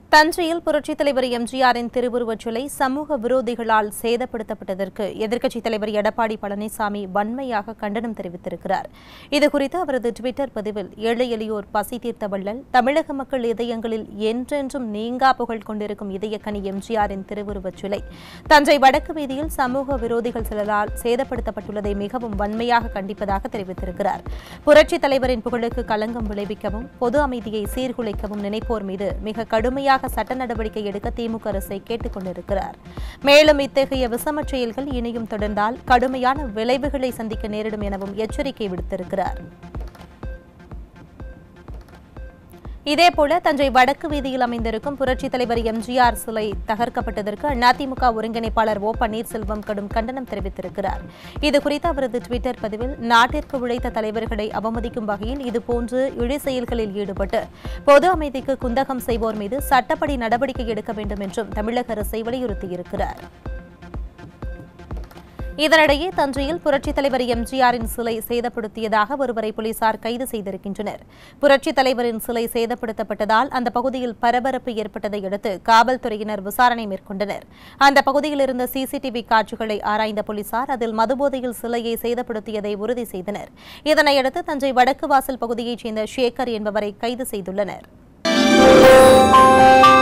தஞ்சையில் புரட்சித் தலைவர் எம்ஜிஆரின் திருவுருவச் சிலை சமூக விரோதிகளால் சேதப்படுத்தப்பட்டதற்கு எதிர்க்கட்சித் தலைவர் எடப்பாடி பழனிசாமி வன்மையாக கண்டனம் தெரிவித்திருக்கிறார் இதுகுறித்து அவரது டுவிட்டர் பதிவில் ஏழை எளியோர் பசி தீர்த்த வள்ளல் தமிழக மக்கள் இதயங்களில் என்றென்றும் நீங்கா புகழ் கொண்டிருக்கும் இதயக்கனி எம்ஜிஆரின் திருவுருவச் சிலை தஞ்சை வடக்கு வீதியில் சமூக விரோதிகள் சிலரால் சேதப்படுத்தப்பட்டுள்ளதை மிகவும் வன்மையாக கண்டிப்பதாக தெரிவித்திருக்கிறார் புரட்சித் தலைவரின் புகழுக்கு களங்கம் விளைவிக்கவும் பொது அமைதியை சீர்குலைக்கவும் நினைப்போர் மீது மிக கடுமையாக சட்ட நடவடிக்கை எடுக்க திமுக அரசை கேட்டுக் கொண்டிருக்கிறார் மேலும் இத்தகைய விஷமச் செயல்கள் இனியும் தொடர்ந்தால் கடுமையான விளைவுகளை சந்திக்க நேரிடும் எனவும் எச்சரிக்கை விடுத்திருக்கிறார் இதேபோல தஞ்சை வடக்கு வீதியில் அமைந்திருக்கும் புரட்சித் தலைவர் எம்ஜிஆர் சிலை தகர்க்கப்பட்டதற்கு அதிமுக ஒருங்கிணைப்பாளர் ஓ பன்னீர்செல்வம் கடும் கண்டனம் தெரிவித்திருக்கிறார் இதுகுறித்து அவரது டுவிட்டர் பதிவில் நாட்டிற்கு உழைத்த தலைவர்களை அவமதிக்கும் வகையில் இதுபோன்று இழி செயல்களில் ஈடுபட்டு பொது அமைதிக்கு குந்தகம் செய்வோர் மீது சட்டப்படி நடவடிக்கை எடுக்க வேண்டும் என்றும் தமிழக அரசை வலியுறுத்தியிருக்கிறார் இதனிடையே தஞ்சையில் புரட்சித் தலைவர் எம்ஜிஆரின் சிலை சேதப்படுத்தியதாக ஒருவரை போலீசார் கைது செய்திருக்கின்றனர் புரட்சித் தலைவரின் சிலை சேதப்படுத்தப்பட்டதால் அந்த பகுதியில் பரபரப்பு ஏற்பட்டதை அடுத்து காவல்துறையினர் விசாரணை மேற்கொண்டனர் அந்த பகுதியில் இருந்த சிசிடிவி காட்சிகளை ஆராய்ந்த போலீசார் அதில் மதுபோதையில் சிலையை சேதப்படுத்தியதை உறுதி செய்தனர் இதனையடுத்து தஞ்சை வடக்கு வாசல் பகுதியைச் சேர்ந்த ஷேகர் என்பவரை கைது செய்துள்ளனர்